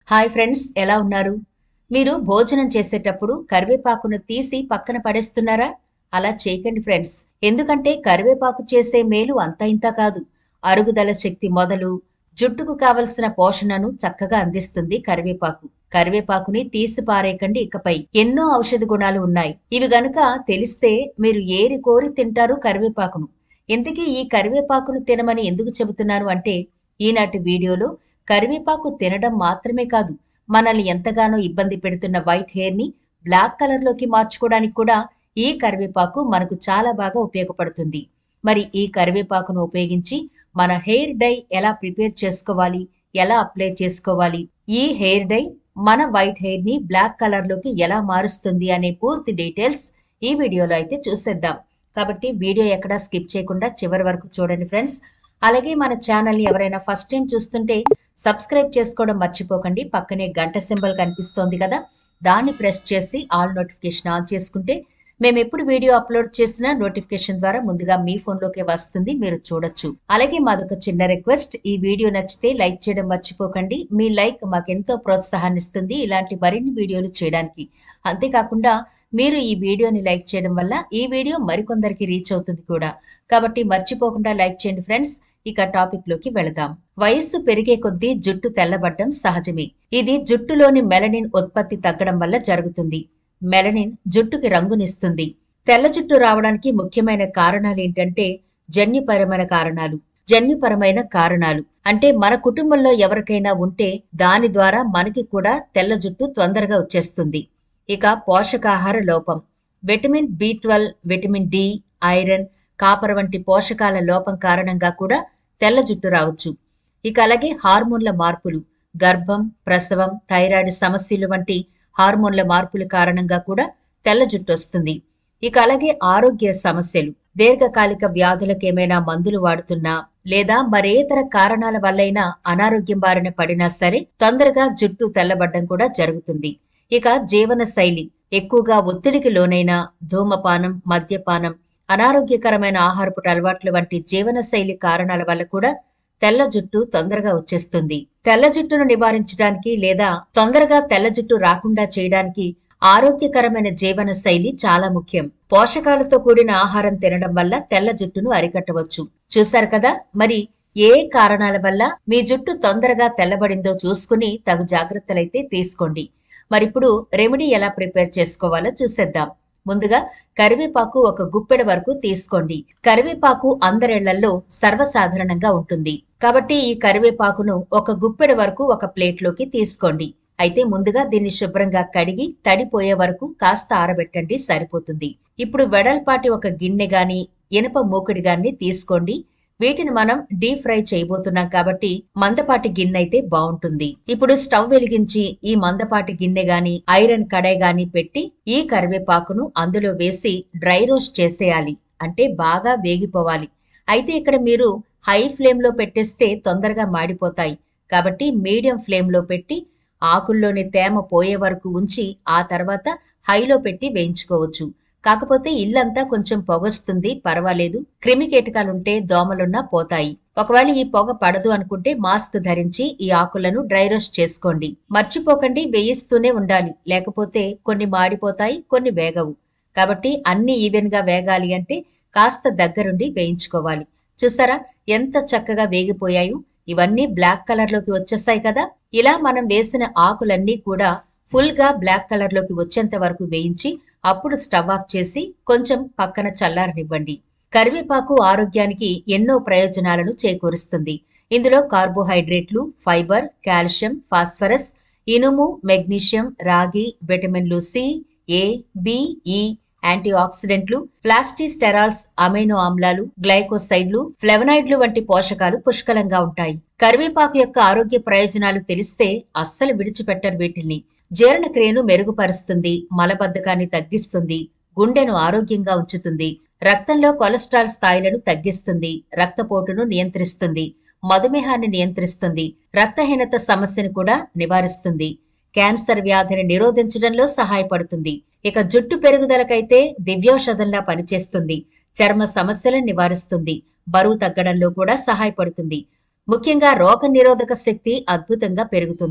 hi friends ఎలా ఉన్నారు మీరు భోజనం చేసేటప్పుడు కరివేపాకును తీసి పక్కన పడేస్తున్నారా అలా చేయకండి ఫ్రెండ్స్ ఎందుకంటే కరివేపాకు చేసే మేలు అంత ఇంత కాదు అరుగుదల శక్తి మొదలు జుట్టుకు కావలసిన పోషణను చక్కగా అందిస్తుంది కరివేపాకు కరివేపాకుని తీసి పారేయకండి ఇకపై ఎన్నో ఔషధ గుణాలు ఉన్నాయి ఇవి గనుక తెలిస్తే మీరు ఏరి కోరి తింటారు కరివేపాకును ఇంతకీ ఈ కరివేపాకును తినమని ఎందుకు చెబుతున్నారు అంటే ఈనాటి వీడియోలో కరివేపాకు తినడం మాత్రమే కాదు మనల్ని ఎంతగానో ఇబ్బంది పెడుతున్న వైట్ హెయిర్ ని బ్లాక్ కలర్ లోకి మార్చుకోవడానికి కూడా ఈ కరివేపాకు మనకు చాలా బాగా ఉపయోగపడుతుంది మరి ఈ కరివేపాకును ఉపయోగించి మన హెయిర్ డై ఎలా ప్రిపేర్ చేసుకోవాలి ఎలా అప్లై చేసుకోవాలి ఈ హెయిర్ డై మన వైట్ హెయిర్ ని బ్లాక్ కలర్ లోకి ఎలా మారుస్తుంది అనే పూర్తి డీటెయిల్స్ ఈ వీడియోలో అయితే చూసేద్దాం కాబట్టి వీడియో ఎక్కడా స్కిప్ చేయకుండా చివరి వరకు చూడండి ఫ్రెండ్స్ అలాగే మన ఛానల్ ని ఎవరైనా ఫస్ట్ టైం చూస్తుంటే సబ్స్క్రైబ్ చేసుకోవడం మర్చిపోకండి పక్కనే గంట సింబల్ కనిపిస్తోంది కదా దాన్ని ప్రెస్ చేసి ఆల్ నోటిఫికేషన్ ఆన్ చేసుకుంటే మేము ఎప్పుడు వీడియో అప్లోడ్ చేసినా నోటిఫికేషన్ ద్వారా ముందుగా మీ ఫోన్లోకి వస్తుంది మీరు చూడొచ్చు అలాగే మాదొక చిన్న రిక్వెస్ట్ ఈ వీడియో నచ్చితే లైక్ చేయడం మర్చిపోకండి మీ లైక్ మాకెంతో ప్రోత్సాహాన్ని ఇస్తుంది ఇలాంటి మరిన్ని వీడియోలు చేయడానికి అంతేకాకుండా మీరు ఈ వీడియోని లైక్ చేయడం వల్ల ఈ వీడియో మరికొందరికి రీచ్ అవుతుంది కూడా కాబట్టి మర్చిపోకుండా లైక్ చేయండి ఫ్రెండ్స్ ఇక టాపిక్ లోకి వెళదాం వయస్సు పెరిగే కొద్దీ జుట్టు తెల్లబడ్డం సహజమే ఇది జుట్టులోని మెలనిన్ ఉత్పత్తి తగ్గడం వల్ల జరుగుతుంది మెలనిన్ జుట్టుకి రంగునిస్తుంది తెల్ల జుట్టు రావడానికి ముఖ్యమైన కారణాలు ఏంటంటే జన్యుపరమైన కారణాలు జన్యుపరమైన కారణాలు అంటే మన కుటుంబంలో ఎవరికైనా ఉంటే దాని ద్వారా మనకి కూడా తెల్ల జుట్టు తొందరగా వచ్చేస్తుంది ఇక పోషకాహార లోపం vitamin B twelve vitamin D iron copper వంటి పోషకాల లోపం కారణంగా కూడా తెల్ల జుట్టు రావచ్చు ఇక అలాగే హార్మోన్ల మార్పులు గర్భం ప్రసవం థైరాయిడ్ సమస్యలు వంటి హార్మోన్ల మార్పుల కారణంగా కూడా తెల్ల జుట్టు వస్తుంది ఇక అలాగే ఆరోగ్య సమస్యలు దీర్ఘకాలిక వ్యాధులకు ఏమైనా మందులు వాడుతున్నా లేదా మరేతర కారణాల వల్లైనా అనారోగ్యం బారిన పడినా సరే తొందరగా జుట్టు తెల్లబడ్డం కూడా జరుగుతుంది ఇక జీవన శైలి ఎక్కువగా ఒత్తిడికి లోనైన ధూమపానం మద్యపానం అనారోగ్యకరమైన ఆహారపు అలవాట్ల వంటి జీవన శైలి కారణాల వల్ల కూడా తెల్ల జుట్టు తొందరగా వచ్చేస్తుంది తెల్ల జుట్టును నివారించడానికి లేదా తొందరగా తెల్ల జుట్టు రాకుండా చేయడానికి ఆరోగ్యకరమైన జీవన శైలి చాలా ముఖ్యం పోషకాలతో కూడిన ఆహారం తినడం వల్ల తెల్ల జుట్టును అరికట్టవచ్చు చూశారు కదా మరి ఏ కారణాల వల్ల మీ జుట్టు తొందరగా తెల్లబడిందో చూసుకుని తగు జాగ్రత్తలైతే తీసుకోండి మరిప్పుడు రెమెడీ ఎలా ప్రిపేర్ చేసుకోవాలో చూసేద్దాం ముందుగా కరివేపాకు ఒక గుప్పెడ వరకు తీసుకోండి కరివేపాకు అందరిళ్లలో సర్వసాధారణంగా ఉంటుంది కాబట్టి ఈ కరివేపాకును ఒక గుప్పెడ వరకు ఒక ప్లేట్లోకి తీసుకోండి అయితే ముందుగా దీన్ని శుభ్రంగా కడిగి తడిపోయే వరకు కాస్త ఆరబెట్టండి సరిపోతుంది ఇప్పుడు వెడల్పాటి ఒక గిన్నె గాని ఇనుప మూకుడి గాని తీసుకోండి వీటిని మనం డీప్ ఫ్రై చేయబోతున్నాం కాబట్టి మందపాటి గిన్నె అయితే బాగుంటుంది ఇప్పుడు స్టవ్ వెలిగించి ఈ మందపాటి గిన్నె గాని ఐరన్ కడాయి గాని పెట్టి ఈ కరివేపాకును అందులో వేసి డ్రై రోస్ట్ చేసేయాలి అంటే బాగా వేగిపోవాలి అయితే ఇక్కడ మీరు హై ఫ్లేమ్ లో పెట్టేస్తే తొందరగా మాడిపోతాయి కాబట్టి మీడియం ఫ్లేమ్ లో పెట్టి ఆకుల్లోని తేమ పోయే వరకు ఉంచి ఆ తర్వాత హైలో పెట్టి వేయించుకోవచ్చు కాకపోతే ఇల్లంతా కొంచెం పొగొస్తుంది పర్వాలేదు క్రిమి కీటకాలుంటే దోమలున్నా పోతాయి ఒకవేళ ఈ పొగ పడదు అనుకుంటే మాస్క్ ధరించి ఈ ఆకులను డ్రై రోస్ట్ చేసుకోండి మర్చిపోకండి వేయిస్తూనే ఉండాలి లేకపోతే కొన్ని మాడిపోతాయి కొన్ని వేగవు కాబట్టి అన్ని ఈవెన్ గా వేగాలి అంటే కాస్త దగ్గరుండి వేయించుకోవాలి చూసారా ఎంత చక్కగా వేగిపోయాయో ఇవన్నీ బ్లాక్ కలర్ లోకి వచ్చేస్తాయి కదా ఇలా మనం వేసిన ఆకులన్నీ కూడా ఫుల్ గా బ్లాక్ కలర్ లోకి వచ్చేంత వరకు వేయించి అప్పుడు స్టవ్ ఆఫ్ చేసి కొంచెం పక్కన చల్లారనివ్వండి కరివేపాకు ఆరోగ్యానికి ఎన్నో ప్రయోజనాలను చేకూరుస్తుంది ఇందులో కార్బోహైడ్రేట్లు ఫైబర్ కాల్షియం ఫాస్ఫరస్ ఇనుము మెగ్నీషియం రాగి విటమిన్లు సి ఏ బి ఈ యాంటీ ఆక్సిడెంట్లు ప్లాస్టిస్టెరాల్స్ అమైనో ఆమ్లాలు గ్లైకోసైడ్లు ఫ్లెవనాయిడ్లు వంటి పోషకాలు పుష్కలంగా ఉంటాయి కరివేపాకు యొక్క ఆరోగ్య ప్రయోజనాలు తెలిస్తే అస్సలు విడిచిపెట్టరు వీటిని జీర్ణక్రియను మెరుగుపరుస్తుంది మలబద్ధకాన్ని తగ్గిస్తుంది గుండెను ఆరోగ్యంగా ఉంచుతుంది రక్తంలో కొలెస్ట్రాల్ స్థాయిలను తగ్గిస్తుంది రక్తపోటును నియంత్రిస్తుంది మధుమేహాన్ని నియంత్రిస్తుంది రక్తహీనత సమస్యను కూడా నివారిస్తుంది క్యాన్సర్ వ్యాధిని నిరోధించడంలో సహాయపడుతుంది ఇక జుట్టు పెరుగుదలకైతే దివ్యౌషధంలా పనిచేస్తుంది చర్మ సమస్యలను నివారిస్తుంది బరువు తగ్గడంలో కూడా సహాయపడుతుంది ముఖ్యంగా రోగ నిరోధక శక్తి అద్భుతంగా పెరుగుతుంది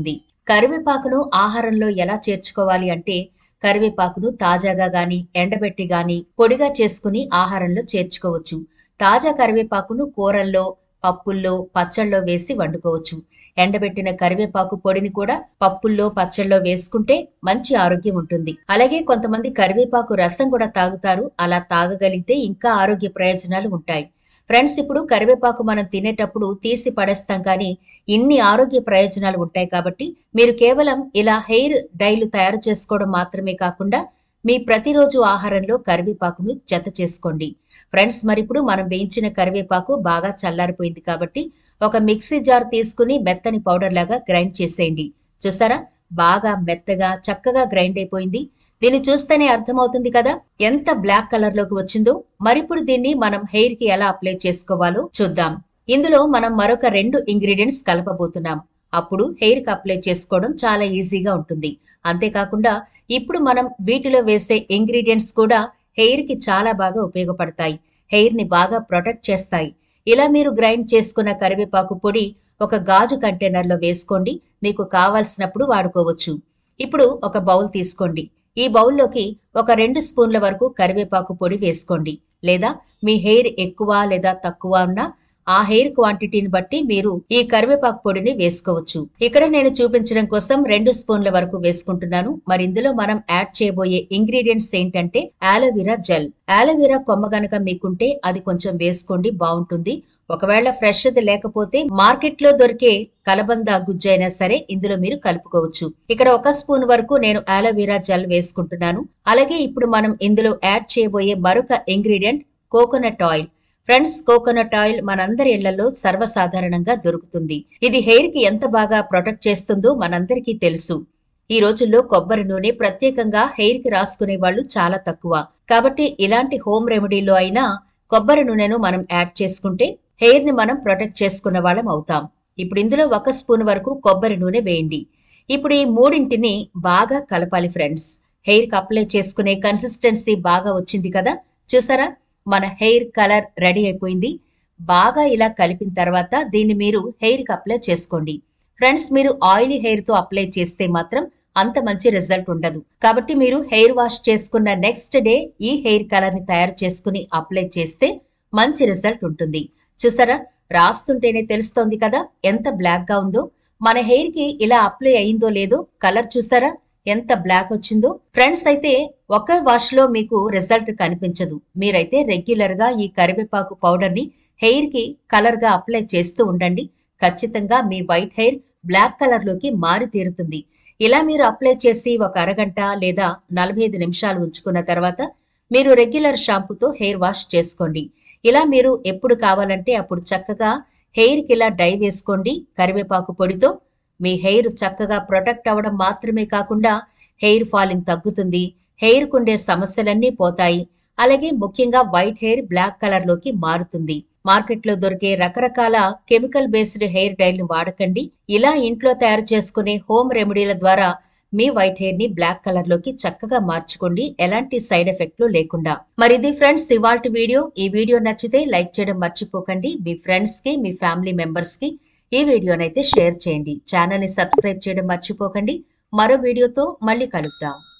కరివేపాకును ఆహారంలో ఎలా చేర్చుకోవాలి అంటే కరివేపాకును తాజాగా గాని ఎండబెట్టి గాని పొడిగా చేసుకుని ఆహారంలో చేర్చుకోవచ్చు తాజా కరివేపాకును కూరల్లో పప్పుల్లో పచ్చళ్ళలో వేసి వండుకోవచ్చు ఎండబెట్టిన కరివేపాకు పొడిని కూడా పప్పుల్లో పచ్చళ్ళలో వేసుకుంటే మంచి ఆరోగ్యం ఉంటుంది అలాగే కొంతమంది కరివేపాకు రసం కూడా తాగుతారు అలా తాగగలిగితే ఇంకా ఆరోగ్య ప్రయోజనాలు ఉంటాయి ఫ్రెండ్స్ ఇప్పుడు కరివేపాకు మనం తినేటప్పుడు తీసి పడేస్తాం కానీ ఇన్ని ఆరోగ్య ప్రయోజనాలు ఉంటాయి కాబట్టి మీరు కేవలం ఇలా హెయిర్ డైలు తయారు చేసుకోవడం మాత్రమే కాకుండా మీ ప్రతిరోజు ఆహారంలో కరివేపాకును జత చేసుకోండి ఫ్రెండ్స్ మరి ఇప్పుడు మనం వేయించిన కరివేపాకు బాగా చల్లారిపోయింది కాబట్టి ఒక మిక్సీ జార్ తీసుకుని మెత్తని పౌడర్ లాగా గ్రైండ్ చేసేయండి చూసారా బాగా మెత్తగా చక్కగా గ్రైండ్ అయిపోయింది దీన్ని చూస్తేనే అర్థమవుతుంది కదా ఎంత బ్లాక్ కలర్ లోకి వచ్చిందో మరిప్పుడు దీన్ని మనం హెయిర్ కి ఎలా అప్లై చేసుకోవాలో చూద్దాం ఇందులో మనం మరొక రెండు ఇంగ్రీడియంట్స్ కలపబోతున్నాం అప్పుడు హెయిర్ కి అప్లై చేసుకోవడం చాలా ఈజీగా ఉంటుంది అంతేకాకుండా ఇప్పుడు మనం వీటిలో వేసే ఇంగ్రీడియంట్స్ కూడా హెయిర్ కి చాలా బాగా ఉపయోగపడతాయి హెయిర్ ని బాగా ప్రొటెక్ట్ చేస్తాయి ఇలా మీరు గ్రైండ్ చేసుకున్న కరివేపాకు పొడి ఒక గాజు కంటైనర్ లో వేసుకోండి మీకు కావాల్సినప్పుడు వాడుకోవచ్చు ఇప్పుడు ఒక బౌల్ తీసుకోండి ఈ బౌల్లోకి ఒక రెండు స్పూన్ల వరకు కరివేపాకు పొడి వేసుకోండి లేదా మీ హెయిర్ ఎక్కువ లేదా తక్కువ ఉన్నా ఆ హెయిర్ క్వాంటిటీని బట్టి మీరు ఈ కరివేపాకు పొడిని వేసుకోవచ్చు ఇక్కడ నేను చూపించడం కోసం రెండు స్పూన్ల వరకు వేసుకుంటున్నాను మరి ఇందులో మనం యాడ్ చేయబోయే ఇంగ్రీడియంట్స్ ఏంటంటే ఆలోవెరా జెల్ ఆలోవెరా కొమ్మ గనక మీకుంటే అది కొంచెం వేసుకోండి బాగుంటుంది ఒకవేళ ఫ్రెష్ అది లేకపోతే మార్కెట్ లో దొరికే కలబంద గుజ్జైనా సరే ఇందులో మీరు కలుపుకోవచ్చు ఇక్కడ ఒక స్పూన్ వరకు నేను ఆలోవెరా జెల్ వేసుకుంటున్నాను అలాగే ఇప్పుడు మనం ఇందులో యాడ్ చేయబోయే మరొక ingredient coconut oil friends coconut oil మనందరి ఇళ్లలో సర్వసాధారణంగా దొరుకుతుంది ఇది హెయిర్ కి ఎంత బాగా ప్రొటెక్ట్ చేస్తుందో మనందరికీ తెలుసు ఈ రోజుల్లో కొబ్బరి నూనె ప్రత్యేకంగా హెయిర్ కి రాసుకునే వాళ్ళు చాలా తక్కువ కాబట్టి ఇలాంటి హోమ్ రెమెడీలో అయినా కొబ్బరి నూనెను మనం యాడ్ చేసుకుంటే హెయిర్ ని మనం ప్రొటెక్ట్ చేసుకున్న వాళ్ళం అవుతాం ఇప్పుడు ఇందులో ఒక స్పూన్ వరకు కొబ్బరి నూనె వేయండి ఇప్పుడు ఈ మూడింటిని బాగా కలపాలి ఫ్రెండ్స్ హెయిర్ కి అప్లై చేసుకునే కన్సిస్టెన్సీ బాగా వచ్చింది కదా చూసారా మన హెయిర్ కలర్ రెడీ అయిపోయింది బాగా ఇలా కలిపిన తర్వాత దీన్ని మీరు హెయిర్ కి అప్లై చేసుకోండి ఫ్రెండ్స్ మీరు ఆయిలీ హెయిర్ తో అప్లై చేస్తే మాత్రం అంత మంచి రిజల్ట్ ఉండదు కాబట్టి మీరు హెయిర్ వాష్ చేసుకున్న నెక్స్ట్ డే ఈ హెయిర్ కలర్ ని తయారు చేసుకుని అప్లై చేస్తే మంచి రిజల్ట్ ఉంటుంది చూసారా రాస్తుంటేనే తెలుస్తోంది కదా ఎంత బ్లాక్ గా ఉందో మన హెయిర్ కి ఇలా అప్లై అయిందో లేదో కలర్ చూసారా ఎంత బ్లాక్ వచ్చిందో ఫ్రెండ్స్ అయితే ఒకే వాష్ లో మీకు రిజల్ట్ కనిపించదు మీరైతే రెగ్యులర్ గా ఈ కరివేపాకు పౌడర్ ని హెయిర్ కి కలర్ గా అప్లై చేస్తూ ఉండండి ఖచ్చితంగా మీ వైట్ హెయిర్ బ్లాక్ కలర్ లోకి మారి తీరుతుంది ఇలా మీరు అప్లై చేసి ఒక అరగంట లేదా నలభై ఐదు నిమిషాలు ఉంచుకున్న తర్వాత మీరు రెగ్యులర్ షాంపూతో హెయిర్ వాష్ చేసుకోండి ఇలా మీరు ఎప్పుడు కావాలంటే అప్పుడు చక్కగా హెయిర్ కి ఇలా డై వేసుకోండి కరివేపాకు పొడితో మీ హెయిర్ చక్కగా ప్రొటెక్ట్ అవ్వడం మాత్రమే కాకుండా హెయిర్ ఫాలింగ్ తగ్గుతుంది హెయిర్ కుండే సమస్యలన్నీ పోతాయి అలాగే ముఖ్యంగా వైట్ హెయిర్ బ్లాక్ కలర్ లోకి మారుతుంది మార్కెట్ లో దొరికే రకరకాల కెమికల్ బేస్డ్ హెయిర్ డైల్ ని వాడకండి ఇలా ఇంట్లో తయారు చేసుకునే హోమ్ రెమెడీల ద్వారా మీ వైట్ హెయిర్ ని బ్లాక్ కలర్ లోకి చక్కగా మార్చుకోండి ఎలాంటి సైడ్ ఎఫెక్ట్లు లేకుండా మరి ఇది ఫ్రెండ్స్ ఇవాల్టి వీడియో ఈ వీడియో నచ్చితే లైక్ చేయడం మర్చిపోకండి మీ ఫ్రెండ్స్ కి మీ ఫ్యామిలీ మెంబర్స్ కి ఈ వీడియోనైతే షేర్ చేయండి ఛానల్ ని సబ్స్క్రైబ్ చేయడం మర్చిపోకండి మరో వీడియోతో మళ్ళీ కలుద్దాం